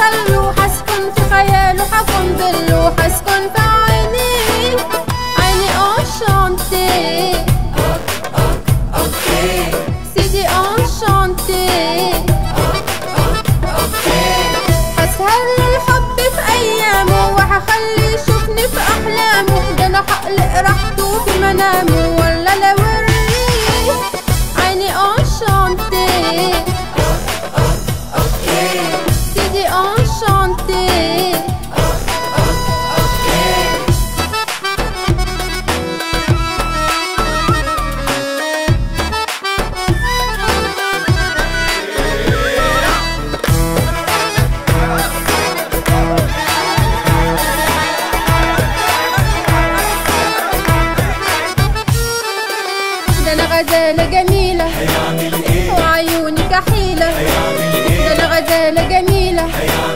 حصل حسكن في خياله حكون ظله حسكن في عيني عيني انشانتي سيدي انشانتي هسهر الحب في ايامه وهخليه يشوفني في احلامه ده انا هقلق راحته في منامه ولا لو اوريه عيني انشانتي سيدي انشانتي ده انا غزالة جميلة هيعمل ايه وعيوني كحيلة هيعمل ده ايه انا غزالة جميلة هيعمل